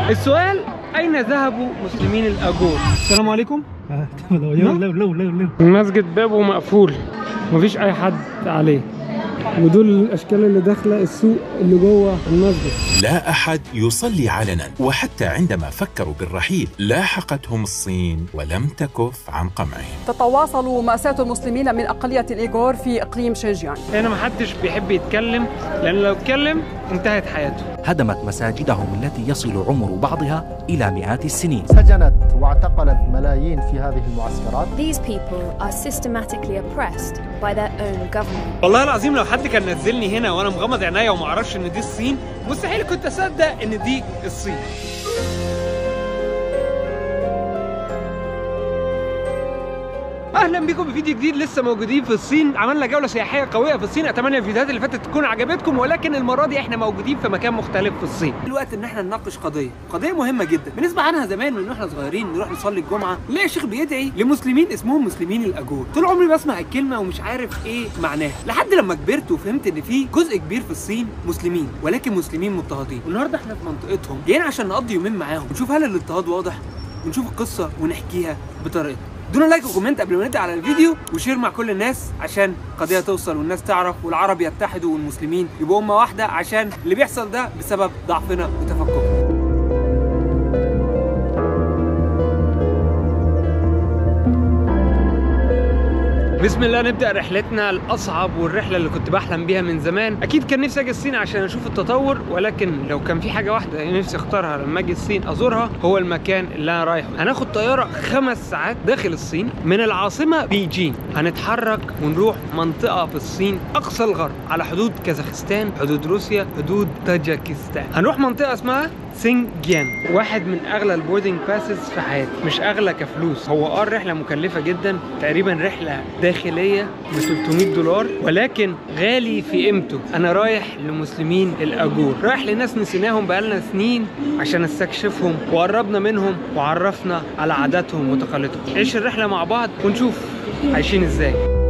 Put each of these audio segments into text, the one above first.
السؤال أين ذهبوا مسلمين الأجور؟ السلام عليكم 啊，这么多，溜溜溜溜溜。 المسجد بابه مقفول مفيش أي حد عليه ودول الأشكال اللي داخلة السوق اللي جوه المسجد لا أحد يصلي علنا وحتى عندما فكروا بالرحيل لاحقتهم الصين ولم تكف عن قمعهم تتواصل مأساة المسلمين من أقلية الإيغور في إقليم شينجيانغ هنا محدش بيحب يتكلم لأن لو اتكلم انتهت حياته هدمت مساجدهم التي يصل عمر بعضها إلى مئات السنين سجنت واعتقلت ملايين في هذه المعسكرات These people are systematically oppressed by their own government. والله العظيم لو حد كان نزلني هنا وانا مغمض عينيا وما اعرفش ان دي الصين مستحيل كنت اصدق ان دي الصين اهلا بكم بفيديو جديد لسه موجودين في الصين عملنا جوله سياحيه قويه في الصين اتمنى الفيديوهات اللي فاتت تكون عجبتكم ولكن المره دي احنا موجودين في مكان مختلف في الصين الوقت ان احنا نناقش قضيه قضيه مهمه جدا بنسمع عنها زمان من واحنا صغيرين نروح نصلي الجمعه نلاقي الشيخ بيدعي لمسلمين اسمهم مسلمين الاجور طول عمري بسمع الكلمه ومش عارف ايه معناها لحد لما كبرت وفهمت ان في جزء كبير في الصين مسلمين ولكن مسلمين مضطهدين والنهارده احنا في منطقتهم جايين عشان نقضي يومين معاهم ونشوف هل الاضطهاد واضح ونشوف القصه ونحكيها بطريقتنا دون لايك وكومنت قبل ما نبدا على الفيديو وشير مع كل الناس عشان القضيه توصل والناس تعرف والعرب يتحدوا والمسلمين يبقوا امه واحده عشان اللي بيحصل ده بسبب ضعفنا وتفككنا بسم الله نبدا رحلتنا الاصعب والرحله اللي كنت بحلم بيها من زمان اكيد كان نفسي اجي الصين عشان اشوف التطور ولكن لو كان في حاجه واحده نفسي اختارها لما اجي الصين ازورها هو المكان اللي انا رايحه هناخد طياره خمس ساعات داخل الصين من العاصمه بيجين هنتحرك ونروح منطقه في الصين اقصى الغرب على حدود كازاخستان حدود روسيا حدود طاجيكستان هنروح منطقه اسمها سينجيان واحد من اغلى البوردنج باسز في حياتي مش اغلى كفلوس هو اه الرحله مكلفه جدا تقريبا رحله داخليه ب 300 دولار ولكن غالي في قيمته انا رايح لمسلمين الاجور رايح لناس نسيناهم بقالنا سنين عشان استكشفهم وقربنا منهم وعرفنا على عاداتهم وتقاليدهم عيش الرحله مع بعض ونشوف عايشين ازاي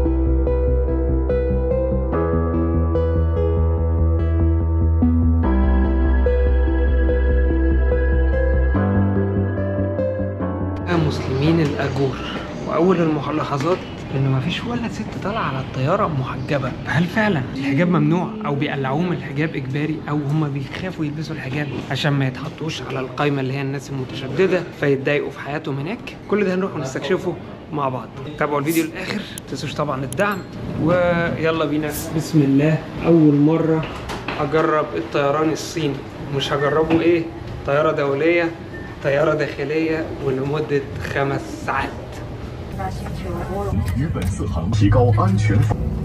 مسلمين الاجور واول الملاحظات ان مفيش ولا ست طالعه على الطياره محجبه فهل فعلا الحجاب ممنوع او بيقلعوهم الحجاب اجباري او هم بيخافوا يلبسوا الحجاب عشان ما يتحطوش على القائمه اللي هي الناس المتشدده فيتضايقوا في حياتهم هناك كل ده هنروح ونستكشفه مع بعض تابعوا الفيديو للاخر ما تنسوش طبعا الدعم ويلا بينا بسم الله اول مره اجرب الطيران الصيني مش هجربه ايه طياره دوليه طياره داخليه ولمده خمس ساعات 于本次航提高安全。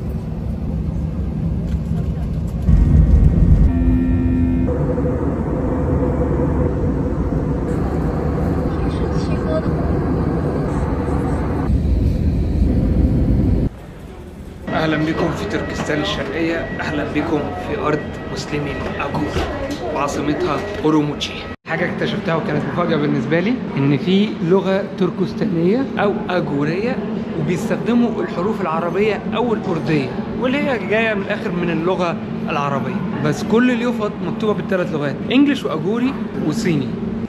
اهلا بكم في تركستان الشرقيه اهلا بكم في ارض مسلمين اجور وعاصمتها اوروموتشي حاجه اكتشفتها وكانت مفاجاه بالنسبه لي ان في لغه تركستانيه او اجوريه وبيستخدموا الحروف العربيه او الارديه واللي هي جايه من الاخر من اللغه العربيه بس كل اليوفط مكتوبه بالثلاث لغات انجلش واجوري وصيني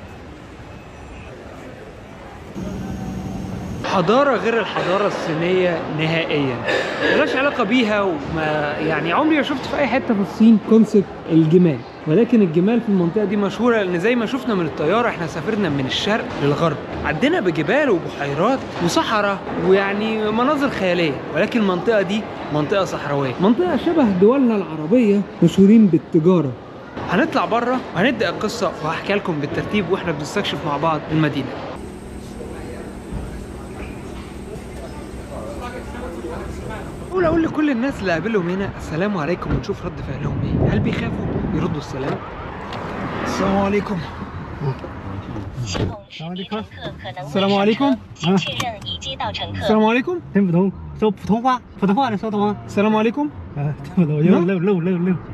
حضارة غير الحضارة الصينية نهائيا ملهاش علاقة بيها وما يعني عمري ما شفت في أي حتة في الصين كونسبت الجمال ولكن الجمال في المنطقة دي مشهورة لأن زي ما شفنا من الطيارة احنا سافرنا من الشرق للغرب عدينا بجبال وبحيرات وصحراء ويعني مناظر خيالية ولكن المنطقة دي منطقة صحراوية منطقة شبه دولنا العربية مشهورين بالتجارة هنطلع بره وهنبدأ القصة وهحكي لكم بالترتيب واحنا بنستكشف مع بعض المدينة اقول اقول لكل الناس اللي قابلهم هنا السلام عليكم ونشوف رد فعلهم ايه هل بيخافوا يردوا السلام السلام عليكم السلام عليكم السلام عليكم 听不懂，说普通话，普通话能说懂吗？ السلام عليكم 啊，听不懂，溜溜溜溜溜。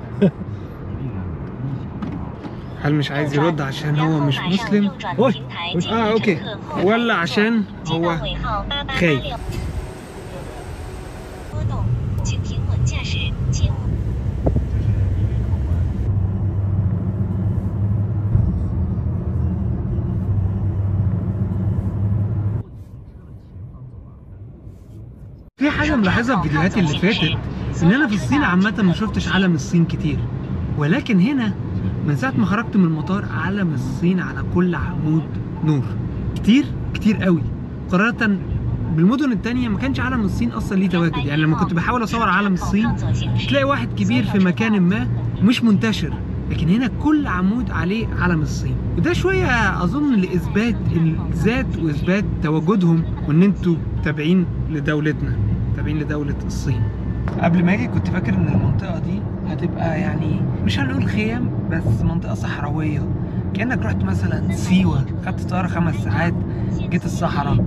هل مش عايز يرد عشان هو مش مسلم اه اوكي ولا عشان هو خايف 请平稳驾驶，切勿 ه في حاجه ملاحظها في فيديوهاتي اللي فاتت ان انا في الصين عامه ما شفتش علم الصين كتير ولكن هنا من ساعه ما خرجت من المطار علم الصين على كل عمود نور كتير كتير قوي مقارنه بالمدن التانية ما كانش علم الصين اصلا ليه تواجد يعني لما كنت بحاول اصور علم الصين تلاقي واحد كبير في مكان ما مش منتشر لكن هنا كل عمود عليه علم الصين وده شوية أظن لإثبات الذات وإثبات تواجدهم وإن أنتوا تابعين لدولتنا تابعين لدولة الصين قبل ما أجي كنت فاكر إن المنطقة دي هتبقى يعني مش هنقول خيام بس منطقة صحراوية كأنك رحت مثلا سيوة خدت طيارة خمس ساعات جيت الصحراء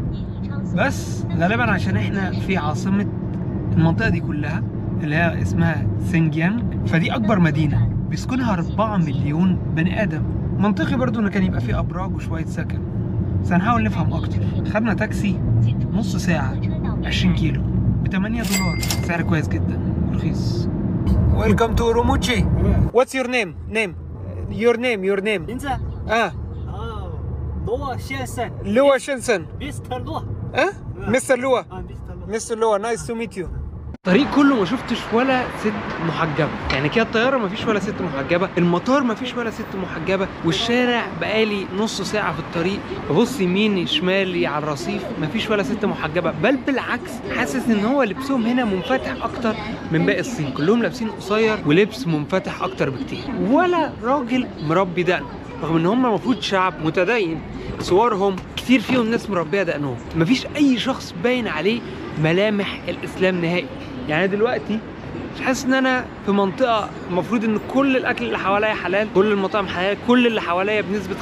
بس غالبا عشان احنا في عاصمة المنطقة دي كلها اللي هي اسمها سينجيانج فدي أكبر مدينة بيسكنها 4 مليون بني آدم منطقي برضو إن كان يبقى فيه أبراج وشوية سكن بس هنحاول نفهم أكتر خدنا تاكسي نص ساعة 20 كيلو ب 8 دولار سعر كويس جدا ورخيص Welcome to Urumqi. What's your name? Name. Your name. Your name. 名字？ Ah, 哦，罗先生 Lua Shensen. ，Mr. 罗。 Ah, Mr. Lua. 啊，Mr. 罗。 مستر لوا نايس تو ميت يو الطريق كله ما شفتش ولا ست محجبه يعني كده الطياره ما فيش ولا ست محجبه المطار ما فيش ولا ست محجبه والشارع بقالي نص ساعه في الطريق ببص يمين شمالي على الرصيف ما فيش ولا ست محجبه بل بالعكس حاسس ان هو لبسهم هنا منفتح اكتر من باقي الصين كلهم لابسين قصير ولبس منفتح اكتر بكتير ولا راجل مربي دقن رغم ان هم المفروض شعب متدين صورهم كتير فيهم ناس مربيه دقنهم مفيش اي شخص باين عليه ملامح الاسلام نهائي يعني دلوقتي مش حاسس ان انا في منطقه المفروض ان كل الاكل اللي حواليا حلال كل المطاعم حلال كل اللي حواليا بنسبه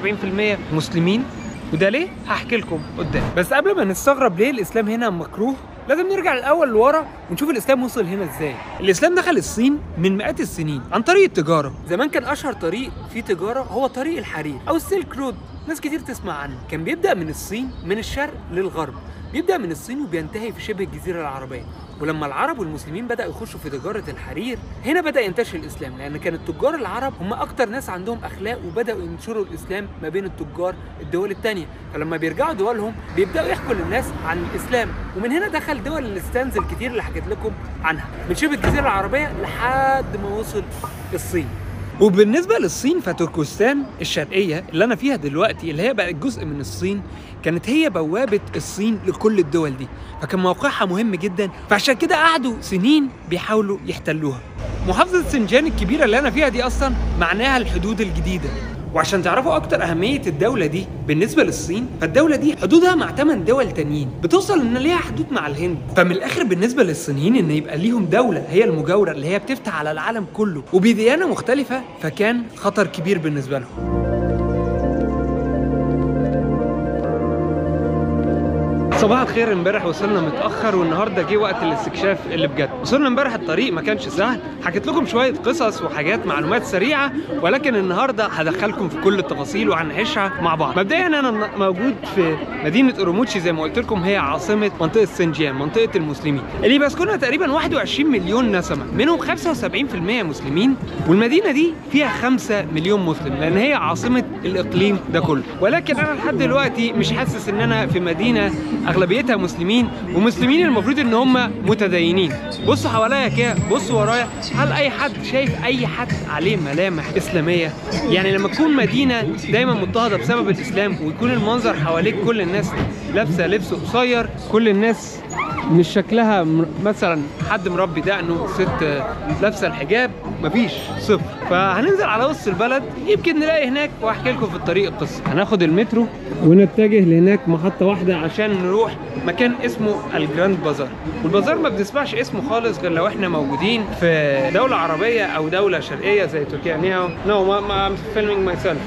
75% مسلمين وده ليه هحكي لكم قدام بس قبل ما نستغرب ليه الاسلام هنا مكروه لازم نرجع الاول لورا ونشوف الاسلام وصل هنا ازاي الاسلام دخل الصين من مئات السنين عن طريق التجاره زمان كان اشهر طريق فيه تجاره هو طريق الحرير او السيلك رود ناس كتير تسمع عنه كان بيبدا من الصين من الشرق للغرب بيبدا من الصين وبينتهي في شبه الجزيره العربيه ولما العرب والمسلمين بداوا يخشوا في تجاره الحرير هنا بدا ينتشر الاسلام لان كان التجار العرب هم اكتر ناس عندهم اخلاق وبداوا ينشروا الاسلام ما بين التجار الدول التانية فلما بيرجعوا دولهم بيبداوا يحكوا للناس عن الاسلام ومن هنا دخل دول الاستانز الكتير اللي حكيت لكم عنها من شبه الجزيره العربيه لحد ما وصل الصين وبالنسبة للصين فتركستان الشرقية اللي أنا فيها دلوقتي اللي هي بقت جزء من الصين كانت هي بوابة الصين لكل الدول دي فكان موقعها مهم جدا فعشان كده قعدوا سنين بيحاولوا يحتلوها محافظة سنجان الكبيرة اللي أنا فيها دي أصلا معناها الحدود الجديدة وعشان تعرفوا اكتر اهميه الدوله دي بالنسبه للصين فالدوله دي حدودها مع 8 دول تانيين بتوصل ان ليها حدود مع الهند فمن الاخر بالنسبه للصينيين ان يبقى ليهم دوله هي المجاوره اللي هي بتفتح على العالم كله وبديانه مختلفه فكان خطر كبير بالنسبه لهم صباح الخير امبارح وصلنا متاخر والنهارده جه وقت الاستكشاف اللي بجد وصلنا امبارح الطريق ما كانش سهل حكيت لكم شويه قصص وحاجات معلومات سريعه ولكن النهارده هدخلكم في كل التفاصيل وهنعيشها مع بعض مبدئيا انا موجود في مدينه اوروموتشي زي ما قلت لكم هي عاصمه منطقه سنجيان منطقه المسلمين اللي بيسكنها تقريبا 21 مليون نسمه منهم 75% مسلمين والمدينه دي فيها 5 مليون مسلم لان هي عاصمه الاقليم ده كله ولكن انا لحد دلوقتي مش حاسس ان انا في مدينه اغلبيتها مسلمين ومسلمين المفروض ان هم متدينين بصوا حواليا كده بصوا ورايا هل اي حد شايف اي حد عليه ملامح اسلاميه يعني لما تكون مدينه دايما مضطهده بسبب الاسلام ويكون المنظر حواليك كل الناس لابسه لبس قصير كل الناس مش شكلها م- مثلا حد مربي دقنه ست لابسه الحجاب مفيش صفر فهننزل على وسط البلد يمكن نلاقي هناك واحكي لكم في الطريق القصه هناخد المترو ونتجه لهناك محطه واحده عشان نروح مكان اسمه الجراند بازار والبازار ما بنسمعش اسمه خالص غير لو احنا موجودين في دوله عربيه او دوله شرقيه زي تركيا نيو نو ما ما I'm filming myself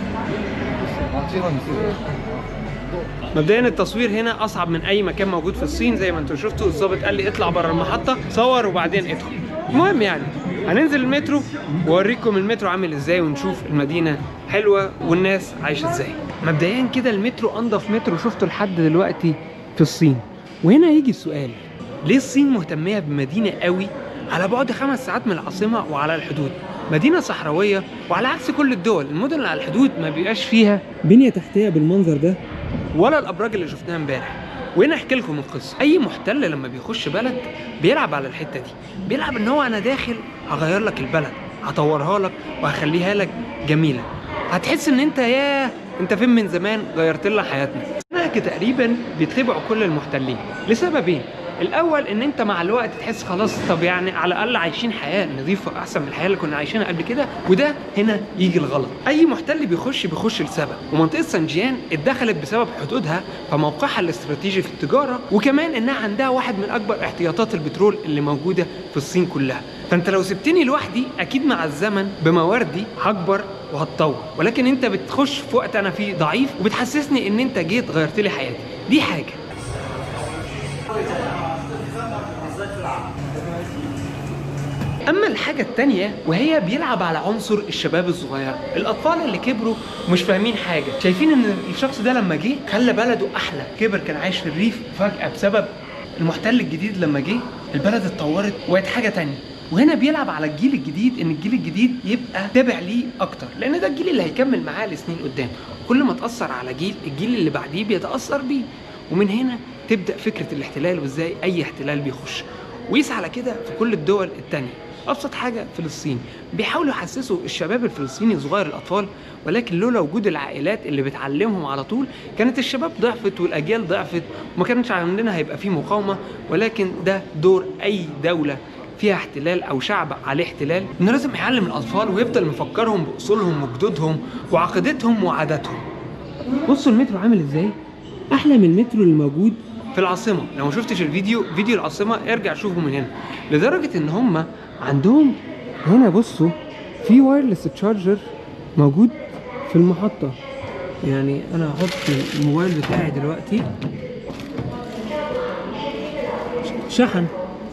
مبدئيا التصوير هنا اصعب من اي مكان موجود في الصين زي ما انتم شفتوا الظابط قال لي اطلع بره المحطه صور وبعدين ادخل المهم يعني هننزل المترو واوريكم المترو عامل ازاي ونشوف المدينه حلوه والناس عايشه ازاي مبدئيا كده المترو انضف مترو شفته لحد دلوقتي في الصين وهنا يجي السؤال ليه الصين مهتميه بمدينه قوي على بعد خمس ساعات من العاصمه وعلى الحدود مدينة صحراوية وعلى عكس كل الدول المدن اللي على الحدود ما بيبقاش فيها بنية تحتية بالمنظر ده ولا الابراج اللي شفناها امبارح وهنا احكي لكم القصه اي محتل لما بيخش بلد بيلعب على الحته دي بيلعب ان هو انا داخل هغير لك البلد هطورها لك وهخليها لك جميله هتحس ان انت ياه انت فين من زمان غيرت لنا حياتنا هناك تقريبا بيتبعوا كل المحتلين لسببين الاول ان انت مع الوقت تحس خلاص طب يعني على الاقل عايشين حياه نظيفه احسن من الحياه اللي كنا عايشينها قبل كده وده هنا يجي الغلط اي محتل بيخش بيخش لسبب ومنطقه سانجيان اتدخلت بسبب حدودها فموقعها الاستراتيجي في التجاره وكمان انها عندها واحد من اكبر احتياطات البترول اللي موجوده في الصين كلها فانت لو سبتني لوحدي اكيد مع الزمن بمواردي هكبر وهتطور ولكن انت بتخش في وقت انا فيه ضعيف وبتحسسني ان انت جيت غيرت لي حياتي دي حاجه اما الحاجه التانية وهي بيلعب على عنصر الشباب الصغير الاطفال اللي كبروا مش فاهمين حاجه شايفين ان الشخص ده لما جه خلى بلده احلى كبر كان عايش في الريف فجاه بسبب المحتل الجديد لما جه البلد اتطورت وبقت حاجه تانية وهنا بيلعب على الجيل الجديد ان الجيل الجديد يبقى تابع ليه اكتر لان ده الجيل اللي هيكمل معاه لسنين قدام كل ما تاثر على جيل الجيل اللي بعديه بيتاثر بيه ومن هنا تبدا فكره الاحتلال وازاي اي احتلال بيخش ويسعى على كده في كل الدول التانية ابسط حاجه فلسطين بيحاولوا يحسسوا الشباب الفلسطيني صغير الاطفال ولكن لولا وجود العائلات اللي بتعلمهم على طول كانت الشباب ضعفت والاجيال ضعفت وما كانش عندنا هيبقى فيه مقاومه ولكن ده دور اي دوله فيها احتلال او شعب عليه احتلال انه لازم يعلم الاطفال ويفضل مفكرهم باصولهم وجدودهم وعقيدتهم وعاداتهم بصوا المترو عامل ازاي احلى من المترو اللي موجود في العاصمه لو ما شفتش الفيديو فيديو العاصمه ارجع شوفه من هنا لدرجه ان هم عندهم هنا بصوا في وايرلس تشارجر موجود في المحطه يعني انا هحط الموبايل بتاعي دلوقتي شحن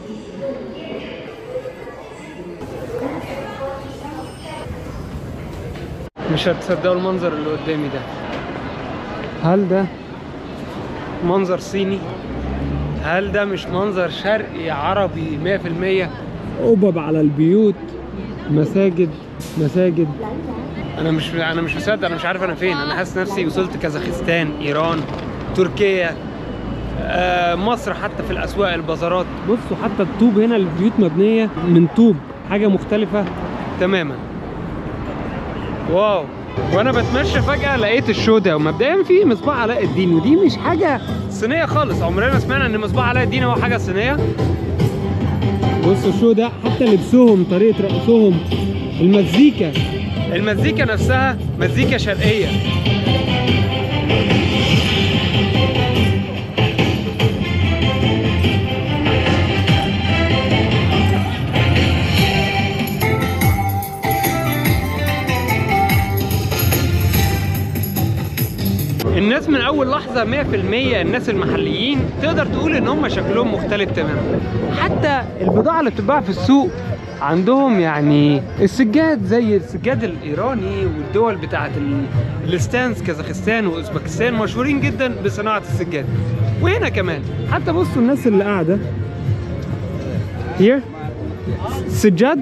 مش هتصدقوا المنظر اللي قدامي ده هل ده منظر صيني هل ده مش منظر شرقي عربي 100% قبب على البيوت مساجد مساجد انا مش انا مش مصدق انا مش عارف انا فين انا حاسس نفسي وصلت كازاخستان ايران تركيا آه مصر حتى في الاسواق البازارات بصوا حتى الطوب هنا البيوت مبنيه من طوب حاجه مختلفه تماما واو وانا بتمشى فجاه لقيت الشو ده ومبدئيا في مصباح علاء الدين ودي مش حاجه صينيه خالص عمرنا ما سمعنا ان مصباح علاء الدين هو حاجه صينيه بصوا الشو ده حتى لبسهم طريقه رقصهم المزيكا المزيكا نفسها مزيكا شرقيه الناس من اول لحظه 100% الناس المحليين تقدر تقول ان هم شكلهم مختلف تماما حتى البضاعه اللي بتتباع في السوق عندهم يعني السجاد زي السجاد الايراني والدول بتاعه ال- الستانس كازاخستان واوزبكستان مشهورين جدا بصناعه السجاد وهنا كمان حتى بصوا الناس اللي قاعده here سجاد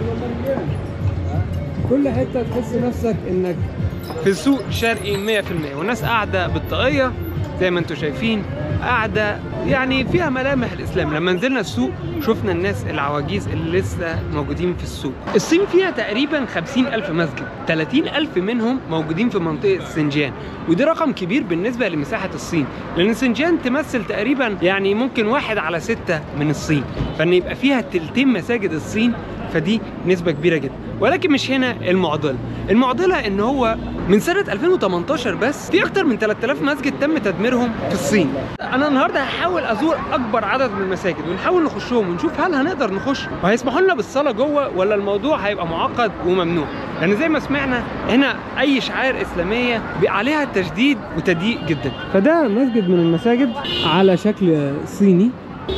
كل حته تحس نفسك انك في سوق شرقي 100% والناس قاعده بالطاقيه زي ما انتم شايفين قاعده يعني فيها ملامح الاسلام لما نزلنا السوق شفنا الناس العواجيز اللي لسه موجودين في السوق الصين فيها تقريبا 50 ألف مسجد 30 ألف منهم موجودين في منطقة سنجان ودي رقم كبير بالنسبة لمساحة الصين لأن سنجان تمثل تقريبا يعني ممكن واحد على ستة من الصين فإن يبقى فيها تلتين مساجد الصين فدي نسبة كبيرة جدا ولكن مش هنا المعضلة المعضلة ان هو من سنة 2018 بس في اكتر من 3000 مسجد تم تدميرهم في الصين انا النهاردة هحاول ازور اكبر عدد من المساجد ونحاول نخشهم ونشوف هل هنقدر نخش وهيسمحوا لنا بالصلاة جوه ولا الموضوع هيبقى معقد وممنوع لان زي ما سمعنا هنا اي شعائر اسلامية بيبقى عليها تشديد وتضييق جدا فده مسجد من المساجد على شكل صيني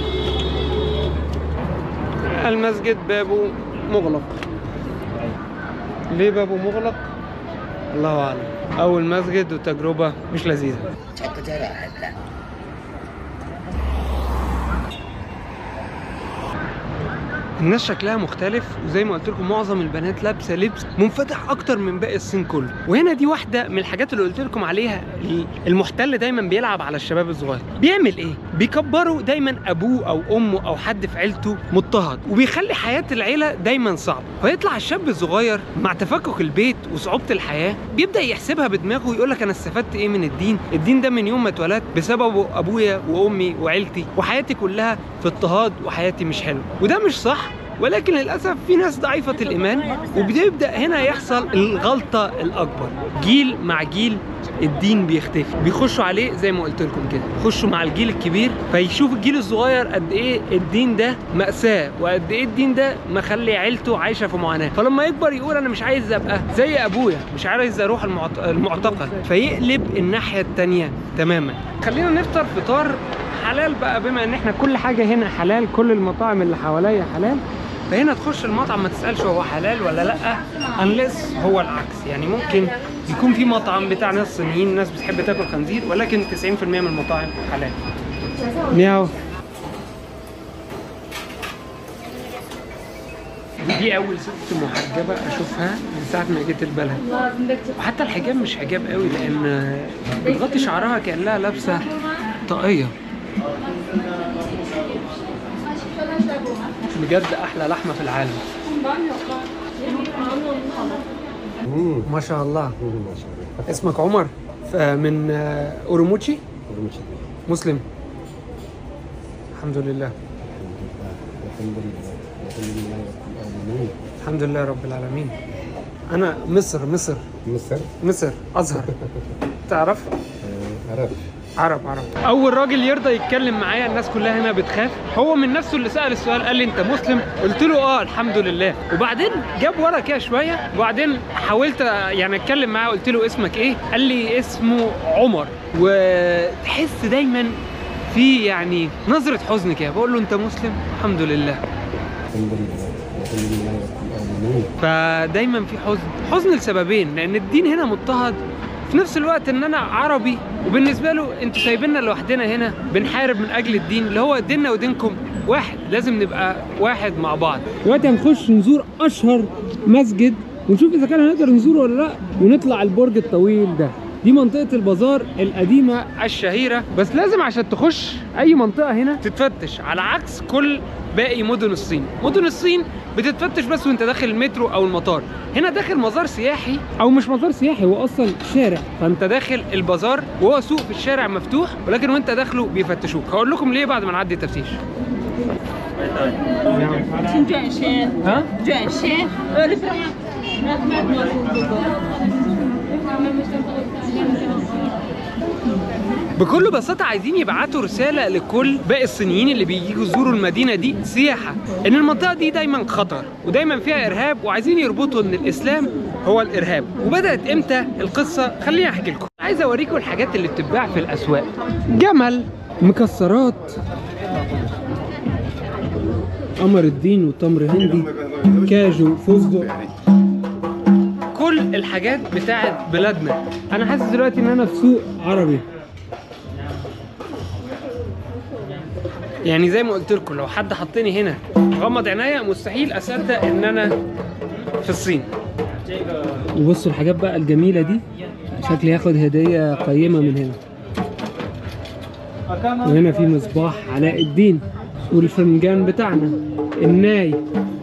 المسجد بابه مغلق ليه بابه مغلق الله اعلم اول مسجد وتجربه مش لذيذه الناس شكلها مختلف وزي ما قلت لكم معظم البنات لابسه لبس منفتح اكتر من باقي الصين كله وهنا دي واحده من الحاجات اللي قلت لكم عليها المحتل دايما بيلعب على الشباب الصغير بيعمل ايه بيكبروا دايما ابوه او امه او حد في عيلته مضطهد وبيخلي حياه العيله دايما صعبه فيطلع الشاب الصغير مع تفكك البيت وصعوبه الحياه بيبدا يحسبها بدماغه ويقول لك انا استفدت ايه من الدين الدين ده من يوم ما اتولدت بسببه ابويا وامي وعيلتي وحياتي كلها في اضطهاد وحياتي مش حلوه وده مش صح ولكن للاسف في ناس ضعيفه الايمان وبيبدا هنا يحصل الغلطه الاكبر جيل مع جيل الدين بيختفي بيخشوا عليه زي ما قلت لكم كده يخشوا مع الجيل الكبير فيشوف الجيل الصغير قد ايه الدين ده مأساة وقد ايه الدين ده مخلي عيلته عايشة في معاناة فلما يكبر يقول انا مش عايز ابقى زي ابويا مش عايز اروح المعت... المعتقل فيقلب الناحية التانية تماما خلينا نفطر فطار حلال بقى بما ان احنا كل حاجة هنا حلال كل المطاعم اللي حواليا حلال فهنا تخش المطعم ما تسالش هو حلال ولا لا انلس هو العكس يعني ممكن يكون في مطعم بتاع ناس صينيين ناس بتحب تاكل خنزير ولكن 90% من المطاعم حلال مياو دي اول ست محجبه اشوفها من ساعه ما جيت البلد وحتى الحجاب مش حجاب قوي لان بتغطي شعرها كانها لابسه طاقيه بجد احلى لحمه في العالم ما شاء الله اسمك عمر ف- من آه، اوروموتشي مسلم الحمد لله الحمد لله رب العالمين انا مصر مصر مصر مصر ازهر تعرف عرب عرب عرب اول راجل يرضى يتكلم معايا الناس كلها هنا بتخاف هو من نفسه اللي سال السؤال قال لي انت مسلم قلت له اه الحمد لله وبعدين جاب ورا كده شويه وبعدين حاولت يعني اتكلم معاه قلت له اسمك ايه قال لي اسمه عمر وتحس دايما في يعني نظره حزن كده بقول له انت مسلم الحمد لله الحمد لله الحمد لله رب العالمين فدايما في حزن حزن لسببين لان الدين هنا مضطهد في نفس الوقت ان انا عربي وبالنسبه له انتوا سايبيننا لوحدنا هنا بنحارب من اجل الدين اللي هو ديننا ودينكم واحد لازم نبقى واحد مع بعض دلوقتي هنخش نزور اشهر مسجد ونشوف اذا كان هنقدر نزوره ولا لا ونطلع البرج الطويل ده دي منطقة البازار القديمة الشهيرة بس لازم عشان تخش أي منطقة هنا تتفتش على عكس كل باقي مدن الصين مدن الصين بتتفتش بس وانت داخل المترو او المطار هنا داخل مزار سياحي او مش مزار سياحي هو اصلا شارع فانت داخل البازار وهو سوق في الشارع مفتوح ولكن وانت داخله بيفتشوك هقول لكم ليه بعد ما نعدي التفتيش 请转身， ها 转身，呃，你不要，那那那 بكل بساطة عايزين يبعتوا رسالة لكل باقي الصينيين اللي بييجوا يزوروا المدينة دي سياحة إن المنطقة دي دايما خطر ودايما فيها إرهاب وعايزين يربطوا إن الإسلام هو الإرهاب وبدأت إمتى القصة خليني أحكي لكم عايز أوريكم الحاجات اللي بتتباع في الأسواق جمل مكسرات قمر الدين وتمر هندي كاجو فستق كل الحاجات بتاعت بلادنا انا حاسس دلوقتي ان انا في سوق عربي يعني زي ما قلت لكم لو حد حطني هنا غمض عينيا مستحيل اصدق ان انا في الصين وبصوا الحاجات بقى الجميله دي شكلي هاخد هديه قيمه من هنا وهنا في مصباح علاء الدين والفنجان بتاعنا الناي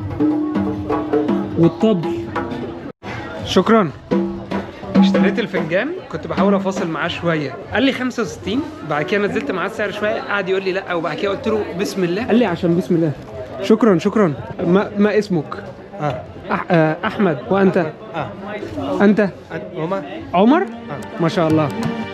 والطبل شكرا اشتريت الفنجان كنت بحاول افاصل معاه شويه قال لي 65 بعد كده نزلت معاه السعر شويه قعد يقول لي لا وبعد كده قلت له بسم الله قال لي عشان بسم الله شكرا شكرا ما, ما اسمك اه أح آه، احمد وانت اه انت عمر عمر ما شاء الله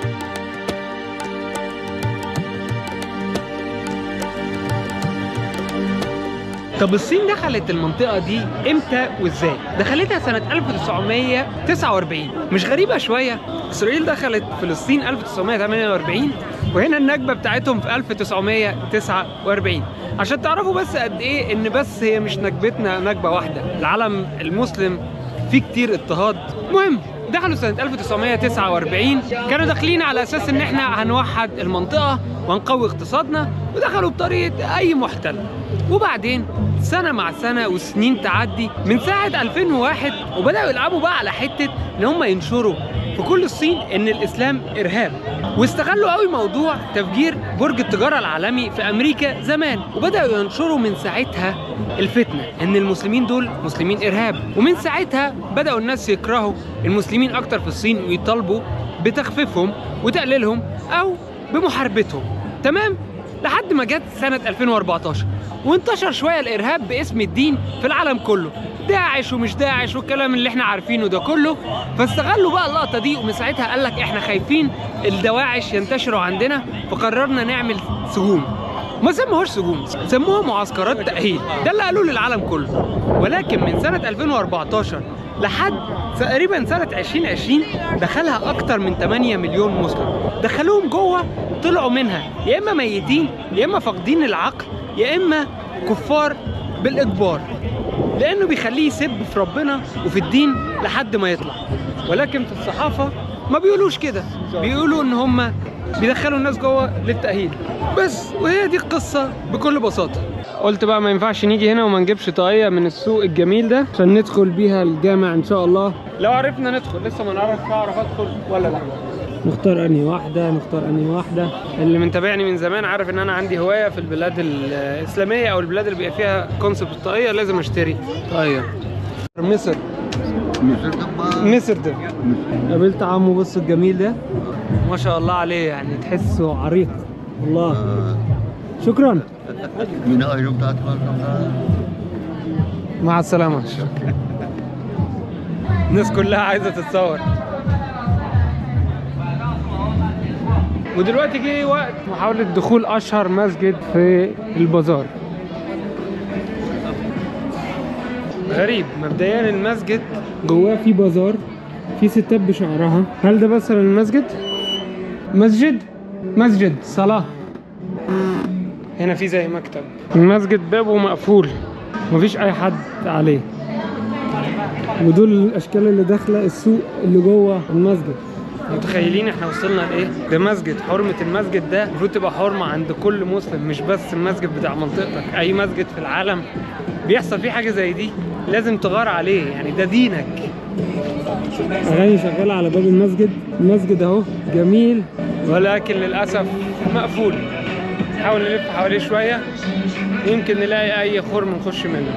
طب الصين دخلت المنطقة دي امتى وازاي؟ دخلتها سنة 1949 مش غريبة شوية اسرائيل دخلت فلسطين 1948 وهنا النكبة بتاعتهم في 1949 عشان تعرفوا بس قد ايه ان بس هي مش نكبتنا نكبة واحدة العالم المسلم فيه كتير اضطهاد مهم دخلوا سنة 1949 كانوا داخلين على أساس إن إحنا هنوحد المنطقة وهنقوي اقتصادنا ودخلوا بطريقة أي محتل وبعدين سنة مع سنة وسنين تعدي من ساعة 2001 وبدأوا يلعبوا بقى على حتة إن هم ينشروا في كل الصين إن الإسلام إرهاب واستغلوا قوي موضوع تفجير برج التجارة العالمي في أمريكا زمان وبدأوا ينشروا من ساعتها الفتنة إن المسلمين دول مسلمين إرهاب ومن ساعتها بدأوا الناس يكرهوا المسلمين أكتر في الصين ويطالبوا بتخفيفهم وتقليلهم أو بمحاربتهم تمام لحد ما جت سنة 2014 وانتشر شوية الإرهاب باسم الدين في العالم كله داعش ومش داعش والكلام اللي احنا عارفينه ده كله فاستغلوا بقى اللقطة دي ومن ساعتها قال لك احنا خايفين الدواعش ينتشروا عندنا فقررنا نعمل سجون ما سموهوش سجون سموها معسكرات تأهيل ده اللي قالوه للعالم كله ولكن من سنة 2014 لحد تقريبا سنة 2020 دخلها أكتر من 8 مليون مسلم دخلوهم جوه طلعوا منها يا إما ميتين يا إما فاقدين العقل يا إما كفار بالإجبار لأنه بيخليه يسب في ربنا وفي الدين لحد ما يطلع ولكن في الصحافة ما بيقولوش كده بيقولوا إن هم بيدخلوا الناس جوه للتأهيل بس وهي دي القصة بكل بساطة قلت بقى ما ينفعش نيجي هنا وما نجيبش طاقية من السوق الجميل ده عشان ندخل بيها الجامع ان شاء الله لو عرفنا ندخل لسه ما نعرف اعرف ادخل ولا لا نختار انهي واحدة نختار انهي واحدة اللي متابعني من زمان عارف ان انا عندي هواية في البلاد الاسلامية او البلاد اللي بيبقى فيها كونسبت الطاقية لازم اشتري طاقية مصر مصر ده قابلت عمو بص الجميل ده ما شاء الله عليه يعني تحسه عريق الله شكرا مع السلامة الناس كلها عايزة تتصور ودلوقتي جه وقت محاولة دخول أشهر مسجد في البازار غريب مبدئيا المسجد جواه في بازار في ستات بشعرها هل ده مثلا المسجد؟ مسجد؟ مسجد صلاة هنا في زي مكتب المسجد بابه مقفول مفيش أي حد عليه ودول الأشكال اللي داخلة السوق اللي جوه المسجد متخيلين احنا وصلنا لايه؟ ده مسجد حرمة المسجد ده المفروض تبقى حرمة عند كل مسلم مش بس المسجد بتاع منطقتك أي مسجد في العالم بيحصل فيه حاجة زي دي لازم تغار عليه يعني ده دينك أغاني شغالة على باب المسجد المسجد أهو جميل ولكن للأسف مقفول نحاول نلف حواليه شوية يمكن نلاقي أي خرم نخش منه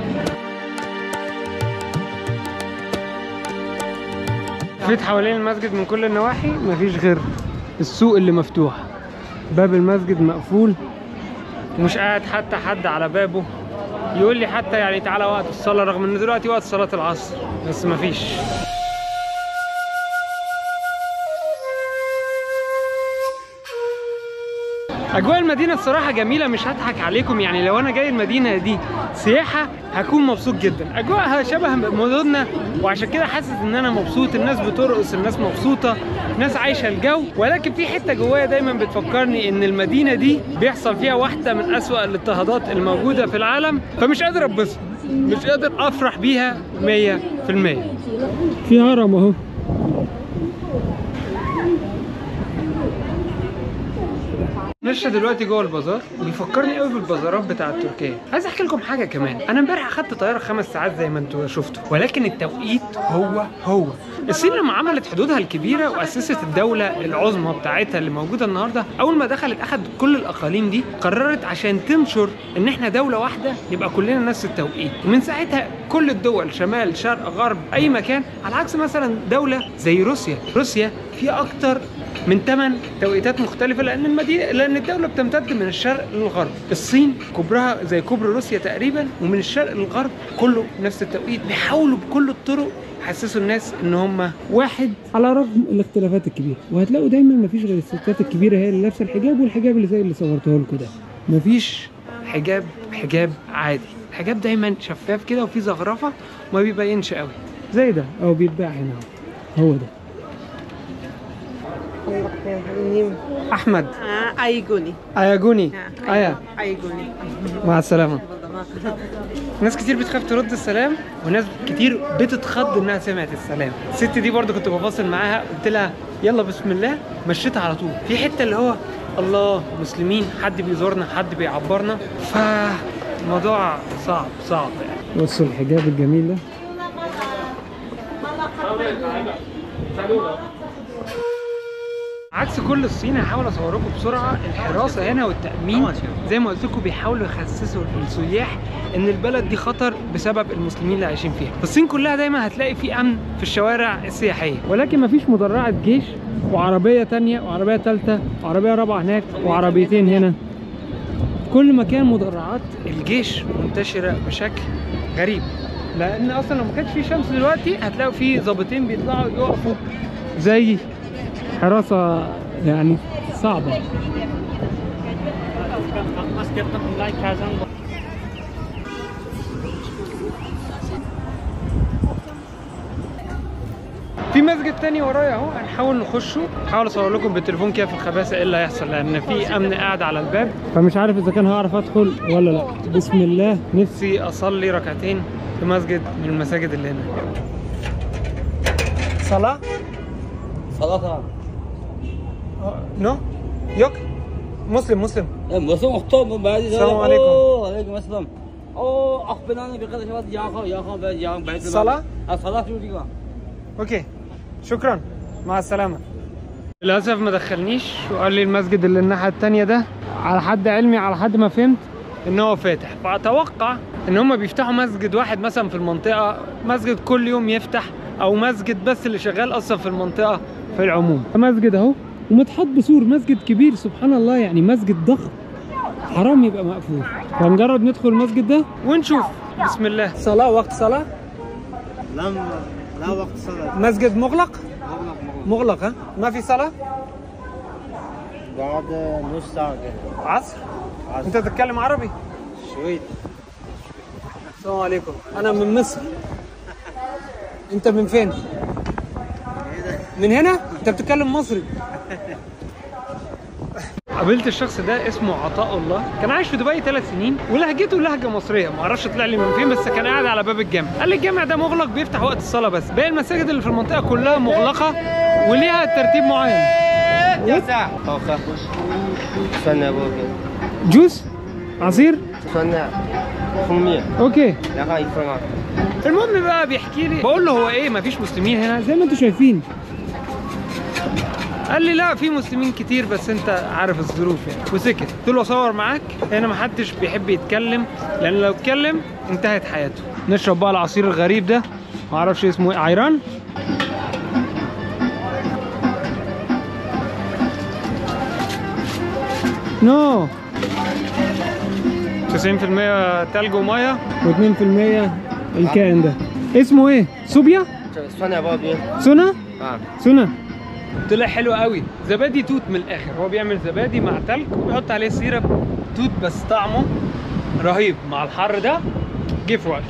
لفيت حوالين المسجد من كل النواحي مفيش غير السوق اللي مفتوح باب المسجد مقفول ومش قاعد حتى حد على بابه يقول لي حتى يعني تعالى وقت الصلاة رغم ان دلوقتي وقت صلاة العصر بس مفيش اجواء المدينه الصراحه جميله مش هضحك عليكم يعني لو انا جاي المدينه دي سياحه هكون مبسوط جدا اجواءها شبه مدننا وعشان كده حاسس ان انا مبسوط الناس بترقص الناس مبسوطه الناس عايشه الجو ولكن في حته جوايا دايما بتفكرني ان المدينه دي بيحصل فيها واحده من اسوأ الاضطهادات الموجوده في العالم فمش قادر اتبسط مش قادر افرح بيها 100% في هرم اهو لسه دلوقتي جوه البازار بيفكرني قوي بالبازارات بتاعت تركيا عايز احكي لكم حاجه كمان انا امبارح اخدت طياره خمس ساعات زي ما انتوا شفتوا ولكن التوقيت هو هو الصين لما عملت حدودها الكبيره واسست الدوله العظمى بتاعتها اللي موجوده النهارده اول ما دخلت اخدت كل الاقاليم دي قررت عشان تنشر ان احنا دوله واحده يبقى كلنا نفس التوقيت ومن ساعتها كل الدول شمال شرق غرب اي مكان على عكس مثلا دوله زي روسيا روسيا فيها اكتر من 8 توقيتات مختلفه لان المدينه لان الدوله بتمتد من الشرق للغرب الصين كبرها زي كبر روسيا تقريبا ومن الشرق للغرب كله نفس التوقيت بيحاولوا بكل الطرق يحسسوا الناس ان هم واحد على رغم الاختلافات الكبيره وهتلاقوا دايما مفيش غير الستات الكبيره هي اللي لابسه الحجاب والحجاب اللي زي اللي صورته لكم ده مفيش حجاب حجاب عادي الحجاب دايما شفاف كده وفيه زخرفه وما بيبينش قوي زي ده او بيتباع هنا أهو. هو ده احمد ايجوني اياجوني ايا ايجوني مع السلامه ناس كتير بتخاف ترد السلام وناس كتير بتتخض انها سمعت السلام الست دي برضو كنت بفاصل معاها قلت لها يلا بسم الله مشيتها على طول في حته اللي هو الله مسلمين حد بيزورنا حد بيعبرنا ف الموضوع صعب صعب يعني بصوا الحجاب الجميل ده عكس كل الصين هحاول اصور لكم بسرعه الحراسه هنا والتامين زي ما قلت لكم بيحاولوا يحسسوا السياح ان البلد دي خطر بسبب المسلمين اللي عايشين فيها الصين كلها دايما هتلاقي في امن في الشوارع السياحيه ولكن مفيش مدرعه جيش وعربيه تانية وعربيه ثالثه وعربيه رابعه هناك وعربيتين هنا كل مكان مدرعات الجيش منتشره بشكل غريب لان اصلا لو ما كانش في شمس دلوقتي هتلاقوا في ظابطين بيطلعوا يقفوا زي حراسه يعني صعبه في مسجد تاني ورايا اهو هنحاول نخشه هحاول اصور لكم بالتليفون كده في الخباثه ايه اللي هيحصل لان في امن قاعد على الباب فمش عارف اذا كان هعرف ادخل ولا لا بسم الله نفسي اصلي ركعتين في مسجد من المساجد اللي هنا صلاه صلاة نو يوك مسلم مسلم مسلم اختار بعد السلام عليكم. عليكم السلام اوه اخبرنا بقدر شباب يا اخو يا اخو يا بعد صلاة؟ الصلاة شو دي اوكي شكرا مع السلامة للأسف ما دخلنيش وقال لي المسجد اللي الناحية التانية ده على حد علمي على حد ما فهمت ان هو فاتح فأتوقع ان هم بيفتحوا مسجد واحد مثلا في المنطقة مسجد كل يوم يفتح او مسجد بس اللي شغال اصلا في المنطقة في العموم مسجد اهو ومتحط بسور مسجد كبير سبحان الله يعني مسجد ضخم حرام يبقى مقفول فنجرب ندخل المسجد ده ونشوف بسم الله صلاة وقت صلاة لم لا وقت صلاة مسجد مغلق مغلق ها ما في صلاة بعد نص ساعة كده عصر انت تتكلم عربي شوية السلام عليكم انا من مصر انت من فين من هنا انت بتتكلم مصري قابلت الشخص ده اسمه عطاء الله كان عايش في دبي ثلاث سنين ولهجته لهجه مصريه ما اعرفش طلع لي من فين بس كان قاعد على باب الجامع قال لي الجامع ده مغلق بيفتح وقت الصلاه بس باقي المساجد اللي في المنطقه كلها مغلقه وليها ترتيب معين استنى ابوك جوس عصير استنى خمية اوكي لا هاي فرناك المهم بقى بيحكي لي بقول له هو ايه مفيش مسلمين هنا زي ما انتم شايفين قال لي لا في مسلمين كتير بس انت عارف الظروف يعني وسكت قلت له اصور معاك هنا محدش بيحب يتكلم لان لو اتكلم انتهت حياته نشرب بقى العصير الغريب ده معرفش اسمه ايه عيران نو 90% تلج وميه و2% الكائن ده اسمه ايه؟ صوبيا؟ استنى بابي سونا؟ اه سونا طلع حلو قوي زبادي توت من الاخر هو بيعمل زبادي مع تلج وبيحط عليه سيرب توت بس طعمه رهيب مع الحر ده جه في وقته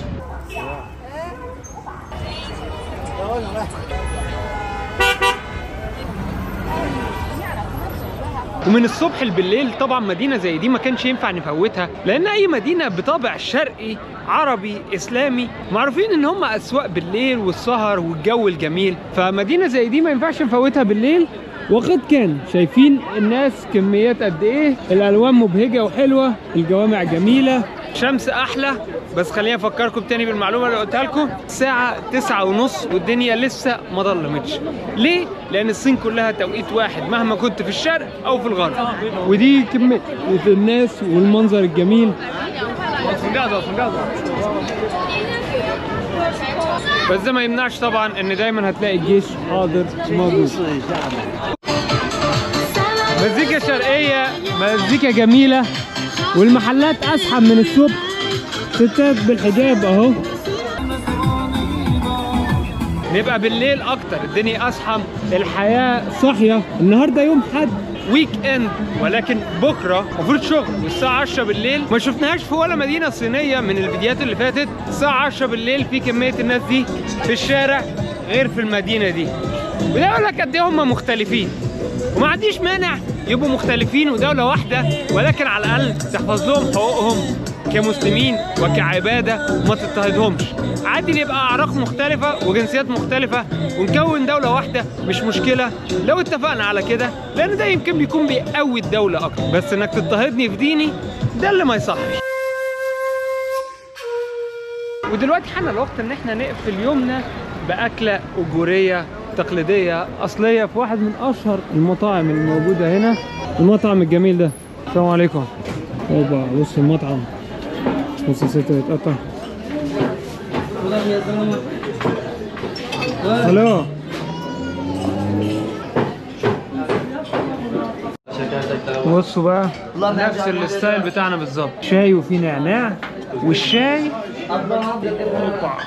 ومن الصبح بالليل طبعا مدينة زي دي ما كانش ينفع نفوتها لأن أي مدينة بطابع شرقي عربي إسلامي معروفين إن هم أسواق بالليل والسهر والجو الجميل فمدينة زي دي ما ينفعش نفوتها بالليل وقد كان شايفين الناس كميات قد ايه الالوان مبهجه وحلوه الجوامع جميله شمس احلى بس خليني افكركم تاني بالمعلومه اللي قلتها لكم الساعه تسعة ونص والدنيا لسه ما ضلمتش ليه لان الصين كلها توقيت واحد مهما كنت في الشرق او في الغرب ودي كميه الناس والمنظر الجميل بس ده ما يمنعش طبعا ان دايما هتلاقي الجيش حاضر موجود مزيكا شرقية مزيكا جميلة والمحلات أزحم من الصبح ستات بالحجاب أهو نبقى بالليل أكتر الدنيا أزحم الحياة صاحية النهاردة يوم حد ويك اند ولكن بكره المفروض شغل والساعه 10 بالليل ما شفناهاش في ولا مدينه صينيه من الفيديوهات اللي فاتت الساعه 10 بالليل في كميه الناس دي في الشارع غير في المدينه دي وده يقول لك قد ايه هم مختلفين وما عنديش مانع يبقوا مختلفين ودولة واحدة ولكن على الأقل تحفظ لهم حقوقهم كمسلمين وكعبادة وما تضطهدهمش عادي نبقى أعراق مختلفة وجنسيات مختلفة ونكون دولة واحدة مش مشكلة لو اتفقنا على كده لأن ده يمكن بيكون بيقوي الدولة أكتر بس إنك تضطهدني في ديني ده اللي ما يصحش ودلوقتي حان الوقت ان احنا نقفل يومنا باكله اجوريه تقليديه اصليه في واحد من اشهر المطاعم الموجوده هنا المطعم الجميل ده السلام عليكم اوبا بص المطعم بص الست بتقطع الو بصوا بقى نفس الستايل بتاعنا بالظبط شاي وفيه نعناع والشاي اوبا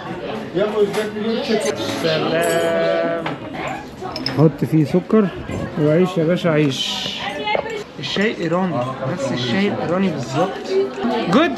سلام حط فيه سكر وعيش يا باشا عيش الشاي ايراني بس الشاي الايراني بالظبط جود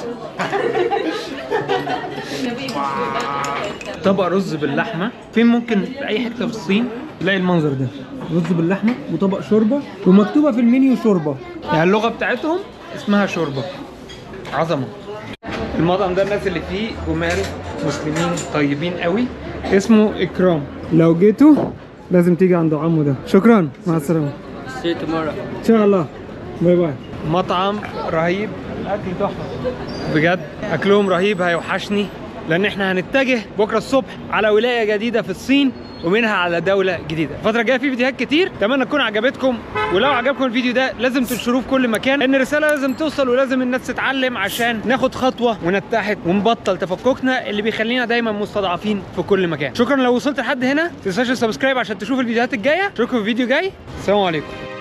طبق رز باللحمه فين ممكن في اي حته في الصين تلاقي المنظر ده رز باللحمه وطبق شوربه ومكتوبه في المنيو شوربه يعني اللغه بتاعتهم اسمها شوربه عظمه المطعم ده الناس اللي فيه جمال مسلمين طيبين قوي اسمه اكرام لو جيتوا لازم تيجي عند عمو ده شكرا مع السلامه See you tomorrow. ان شاء الله باي باي مطعم رهيب الاكل تحفه بجد اكلهم رهيب هيوحشني لان احنا هنتجه بكره الصبح على ولايه جديده في الصين ومنها على دوله جديده الفتره الجايه في فيديوهات كتير اتمنى تكون عجبتكم ولو عجبكم الفيديو ده لازم تنشروه في كل مكان لان الرساله لازم توصل ولازم الناس تتعلم عشان ناخد خطوه ونتحد ونبطل تفككنا اللي بيخلينا دايما مستضعفين في كل مكان شكرا لو وصلت لحد هنا ما تنساش السبسكرايب عشان تشوف الفيديوهات الجايه اشوفكم في فيديو جاي السلام عليكم